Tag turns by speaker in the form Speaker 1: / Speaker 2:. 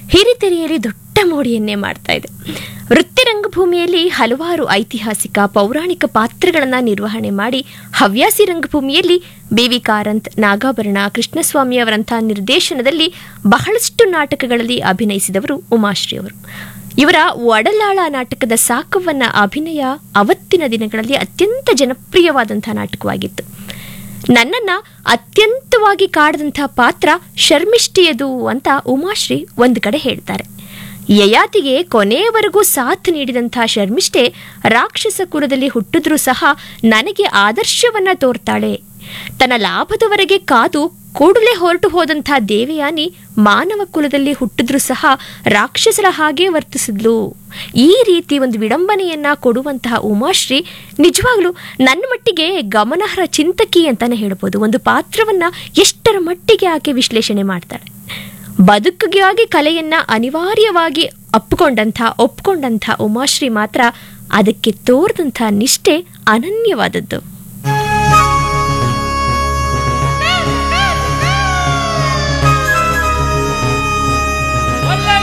Speaker 1: ಹಿರಿತೆರೆಯಲ್ಲಿ ದೊಡ್ಡ ಮೋಡಿಯನ್ನೇ ಮಾಡ್ತಾ ಇದೆ ವೃತ್ತಿ ರಂಗಭೂಮಿಯಲ್ಲಿ ಹಲವಾರು ಐತಿಹಾಸಿಕ ಪೌರಾಣಿಕ ಪಾತ್ರಗಳನ್ನು ನಿರ್ವಹಣೆ ಮಾಡಿ ಹವ್ಯಾಸಿ ರಂಗಭೂಮಿಯಲ್ಲಿ ಬೇವಿ ಕಾರಂತ್ ನಾಗಾಭರಣ ಕೃಷ್ಣಸ್ವಾಮಿ ಅವರಂಥ ನಿರ್ದೇಶನದಲ್ಲಿ ಬಹಳಷ್ಟು ನಾಟಕಗಳಲ್ಲಿ ಅಭಿನಯಿಸಿದವರು ಉಮಾಶ್ರೀ ಅವರು ಇವರ ಒಡಲಾಳ ನಾಟಕದ ಸಾಕವನ್ನ ಅಭಿನಯ ಅವತ್ತಿನ ದಿನಗಳಲ್ಲಿ ಅತ್ಯಂತ ಜನಪ್ರಿಯವಾದಂತಹ ನಾಟಕವಾಗಿತ್ತು ನನ್ನನ್ನ ಅತ್ಯಂತವಾಗಿ ಕಾಡದಂಥ ಪಾತ್ರ ಶರ್ಮಿಷ್ಠಿಯದು ಅಂತ ಉಮಾಶ್ರೀ ಒಂದು ಕಡೆ ಹೇಳ್ತಾರೆ ಯಯಾತಿಗೆ ಕೊನೆಯವರೆಗೂ ಸಾಥ್ ನೀಡಿದಂಥ ಶರ್ಮಿಷ್ಠೆ ರಾಕ್ಷಸ ಕುಲದಲ್ಲಿ ಹುಟ್ಟಿದ್ರೂ ಸಹ ನನಗೆ ಆದರ್ಶವನ್ನ ತೋರ್ತಾಳೆ ತನ್ನ ಲಾಭದವರೆಗೆ ಕಾದು ಕೂಡಲೇ ಹೊರಟು ಹೋದಂಥ ದೇವಯಾನಿ ಮಾನವ ಕುಲದಲ್ಲಿ ಹುಟ್ಟಿದ್ರೂ ಸಹ ರಾಕ್ಷಸರ ಹಾಗೆ ವರ್ತಿಸಿದ್ಲು ಈ ರೀತಿ ಒಂದು ವಿಡಂಬನೆಯನ್ನ ಕೊಡುವಂತಹ ಉಮಾಶ್ರೀ ನಿಜವಾಗ್ಲೂ ನನ್ನ ಮಟ್ಟಿಗೆ ಗಮನಾರ್ಹ ಚಿಂತಕಿ ಅಂತಾನೆ ಹೇಳ್ಬೋದು ಒಂದು ಪಾತ್ರವನ್ನ ಎಷ್ಟರ ಮಟ್ಟಿಗೆ ಆಕೆ ವಿಶ್ಲೇಷಣೆ ಮಾಡ್ತಾಳೆ ಬದುಕಿಗಾಗಿ ಕಲೆಯನ್ನ ಅನಿವಾರ್ಯವಾಗಿ ಅಪ್ಪಿಕೊಂಡಂಥ ಒಪ್ಕೊಂಡಂಥ ಉಮಾಶ್ರೀ ಮಾತ್ರ ಅದಕ್ಕೆ ತೋರ್ದಂಥ ನಿಷ್ಠೆ ಅನನ್ಯವಾದದ್ದು